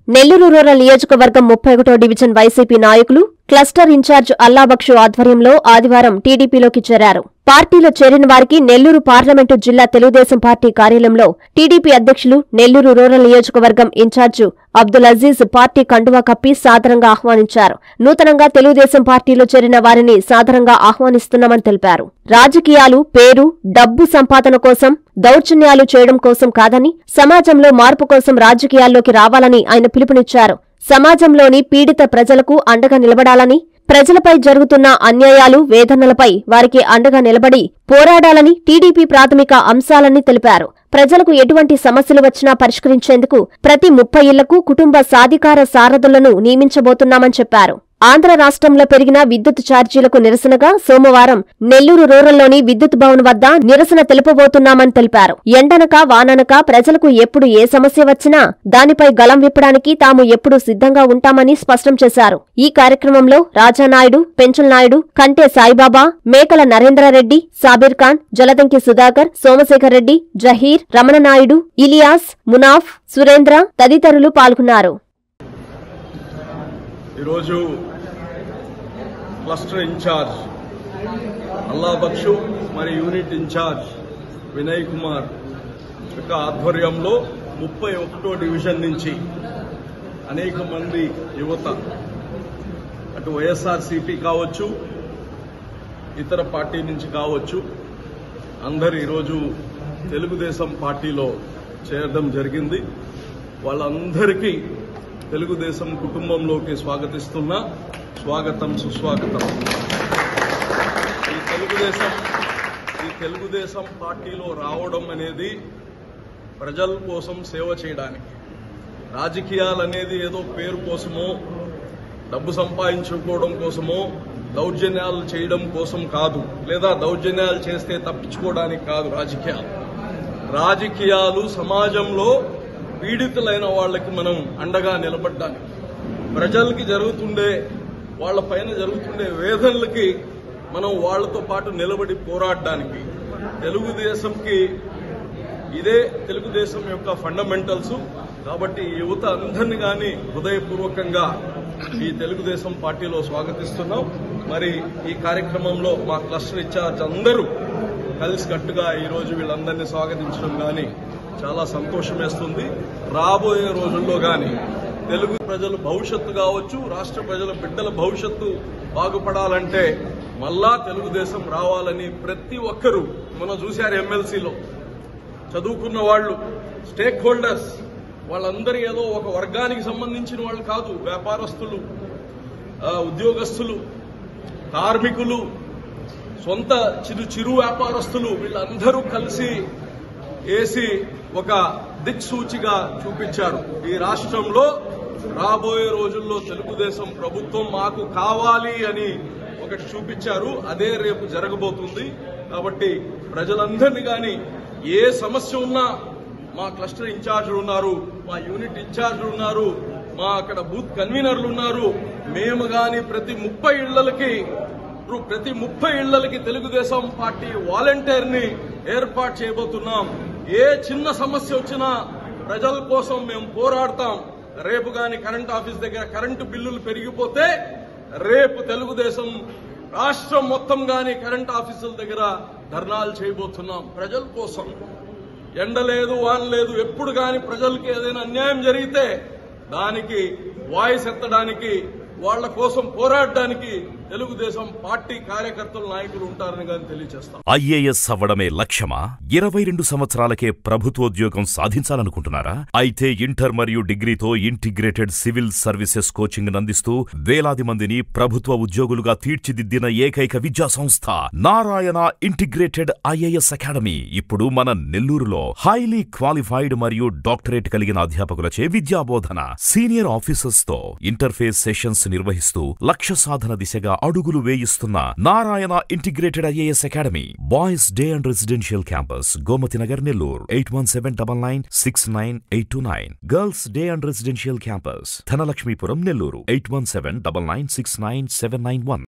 Nellore rural నియోజకవర్గం ముప్పై ఒకటో డివిజన్ వైసీపీ నాయకులు క్లస్టర్ ఇన్ఛార్జ్ అల్లాబక్షు ఆధ్వర్యంలో ఆదివారం టీడీపీలోకి చేరారు పార్టీలో చేరిన వారికి నెల్లూరు పార్లమెంటు జిల్లా తెలుగుదేశం పార్టీ కార్యాలయంలో టీడీపీ అధ్యక్షులు నెల్లూరు రూరల్ నియోజకవర్గం ఇన్ఛార్జు అబ్దుల్ అజీజ్ పార్టీ కండువా కప్పి సాదరంగా ఆహ్వానించారు నూతనంగా తెలుగుదేశం పార్టీలో చేరిన వారిని సాదరంగా ఆహ్వానిస్తున్నామని తెలిపారు రాజకీయాలు పేరు డబ్బు సంపాదన కోసం దౌర్జన్యాలు చేయడం కోసం కాదని సమాజంలో మార్పు కోసం రాజకీయాల్లోకి రావాలని ఆయన పిలుపునిచ్చారు సమాజంలోని పీడిత ప్రజలకు అండగా నిలబడాలని ప్రజలపై జరుగుతున్న అన్యాయాలు వేదనలపై వారికి అండగా నిలబడి పోరాడాలని టీడీపీ ప్రాథమిక అంశాలని తెలిపారు ప్రజలకు ఎటువంటి సమస్యలు వచ్చినా పరిష్కరించేందుకు ప్రతి ముప్పై ఇళ్లకు కుటుంబ సాధికార సారథులను నియమించబోతున్నామని చెప్పారు ఆంధ్ర రాష్ట్రంలో పెరిగిన విద్యుత్ ఛార్జీలకు నిరసనగా సోమవారం నెల్లూరు రూరల్లోని విద్యుత్ భవన్ వద్ద నిరసన తెలుపబోతున్నామని తెలిపారు ఎండనక వాననక ప్రజలకు ఎప్పుడు ఏ సమస్య వచ్చినా దానిపై గలం విప్పడానికి తాము ఎప్పుడూ సిద్ధంగా ఉంటామని స్పష్టం చేశారు ఈ కార్యక్రమంలో రాజానాయుడు పెంచల్ నాయుడు కంటే సాయిబాబా మేకల నరేంద్రారెడ్డి సాబిర్ ఖాన్ జలదంకి సుధాకర్ సోమశేఖర్ రెడ్డి జహీర్ రమణనాయుడు ఇలియాస్ మునాఫ్ సురేంద్ర తదితరులు పాల్గొన్నారు ఈరోజు క్లస్టర్ ఇన్ఛార్జ్ అల్లా బక్షు మరి యూనిట్ ఇన్ఛార్జ్ వినయ్ కుమార్ యొక్క ఆధ్వర్యంలో ముప్పై ఒకటో డివిజన్ నుంచి అనేక మంది యువత అటు వైఎస్ఆర్సీపీ కావచ్చు ఇతర పార్టీ నుంచి కావచ్చు అందరు ఈరోజు తెలుగుదేశం పార్టీలో చేరడం జరిగింది వాళ్ళందరికీ తెలుగుదేశం కుటుంబంలోకి స్వాగతిస్తున్న స్వాగతం సుస్వాగతం ఈ తెలుగుదేశం ఈ తెలుగుదేశం పార్టీలో రావడం అనేది ప్రజల కోసం సేవ చేయడానికి రాజకీయాలు అనేది ఏదో పేరు కోసమో డబ్బు సంపాదించుకోవడం కోసమో దౌర్జన్యాలు చేయడం కోసం కాదు లేదా దౌర్జన్యాలు చేస్తే తప్పించుకోవడానికి కాదు రాజకీయాలు రాజకీయాలు సమాజంలో పీడితులైన వాళ్ళకి మనం అండగా నిలబడ్డానికి ప్రజలకి జరుగుతుండే వాళ్ళ పైన జరుగుతుండే వేదనలకి మనం వాళ్ళతో పాటు నిలబడి పోరాడడానికి తెలుగుదేశంకి ఇదే తెలుగుదేశం యొక్క ఫండమెంటల్స్ కాబట్టి ఈ యువత అందరినీ కానీ హృదయపూర్వకంగా ఈ తెలుగుదేశం పార్టీలో స్వాగతిస్తున్నాం మరి ఈ కార్యక్రమంలో మా క్లస్టర్ ఇన్ఛార్జ్ అందరూ కలిసికట్టుగా ఈ రోజు వీళ్ళందరినీ స్వాగతించడం కానీ చాలా సంతోషం వేస్తుంది రాబోయే రోజుల్లో కానీ తెలుగు ప్రజల భవిష్యత్తు కావచ్చు రాష్ట్ర ప్రజల బిడ్డల భవిష్యత్తు బాగుపడాలంటే మళ్ళా తెలుగుదేశం రావాలని ప్రతి ఒక్కరూ మనం చూశారు ఎమ్మెల్సీలో చదువుకున్న వాళ్ళు స్టేక్ హోల్డర్స్ వాళ్ళందరూ ఏదో ఒక వర్గానికి సంబంధించిన వాళ్ళు కాదు వ్యాపారస్తులు ఆ, ఉద్యోగస్తులు కార్మికులు సొంత చిరు చిరు వ్యాపారస్తులు వీళ్ళందరూ కలిసి వేసి ఒక దిక్సూచిగా చూపించారు ఈ రాష్ట్రంలో రాబోయే రోజుల్లో తెలుగుదేశం ప్రభుత్వం మాకు కావాలి అని ఒకటి చూపించారు అదే రేపు జరగబోతుంది కాబట్టి ప్రజలందరినీ కానీ ఏ సమస్య ఉన్నా మా క్లస్టర్ ఇన్ఛార్జీలు ఉన్నారు మా యూనిట్ ఇన్ఛార్జీలు ఉన్నారు మా అక్కడ బూత్ కన్వీనర్లు ఉన్నారు మేము గాని ప్రతి ముప్పై ఇళ్లకి ఇప్పుడు ప్రతి ముప్పై ఇళ్లకి తెలుగుదేశం పార్టీ వాలంటీర్ ని ఏర్పాటు చేయబోతున్నాం ఏ చిన్న సమస్య వచ్చినా ప్రజల కోసం మేము పోరాడతాం రేపు గాని కరెంట్ ఆఫీస్ దగ్గర కరెంటు బిల్లులు పెరిగిపోతే రేపు తెలుగుదేశం రాష్ట్రం మొత్తం గాని కరెంట్ ఆఫీసుల దగ్గర ధర్నాలు చేయబోతున్నాం ప్రజల కోసం ఎండ లేదు వాన లేదు ఎప్పుడు గాని ప్రజలకి ఏదైనా అన్యాయం జరిగితే దానికి వాయిస్ ఎత్తడానికి వాళ్ళ కోసం పోరాడడానికి తెలుగుదేశం పార్టీ కార్యకర్తలు నాయకులు ఉంటారని కానీ తెలియజేస్తాం ఐఏఎస్ అవ్వడమే లక్ష్యమా ఇరవై రెండు సంవత్సరాలకే ప్రభుత్వోద్యోగం సాధించాలనుకుంటున్నారా అయితే ఇంటర్ మరియు డిగ్రీతో ఇంటిగ్రేటెడ్ సివిల్ సర్వీసెస్ కోచింగ్ అందిస్తూ వేలాది మందిని ప్రభుత్వ ఉద్యోగులుగా తీర్చిదిద్దిన ఏకైక విద్యా సంస్థ నారాయణ ఇంటిగ్రేటెడ్ ఐఏఎస్ అకాడమీ ఇప్పుడు మన నెల్లూరులో హైలీ క్వాలిఫైడ్ మరియు డాక్టరేట్ కలిగిన అధ్యాపకులచే విద్యాబోధన సీనియర్ ఆఫీసర్స్ తో ఇంటర్ఫేస్ సెషన్స్ నిర్వహిస్తూ లక్ష్య సాధన దిశగా అడుగులు వేయిస్తున్న Narayana integrated IAS academy boys day and residential campus Gomathi Nagar Nellore eight one seven double nine six nine eight two nine girls day and residential campus Dhanalakshmipuram Nellore eight one seven double nine six nine seven nine one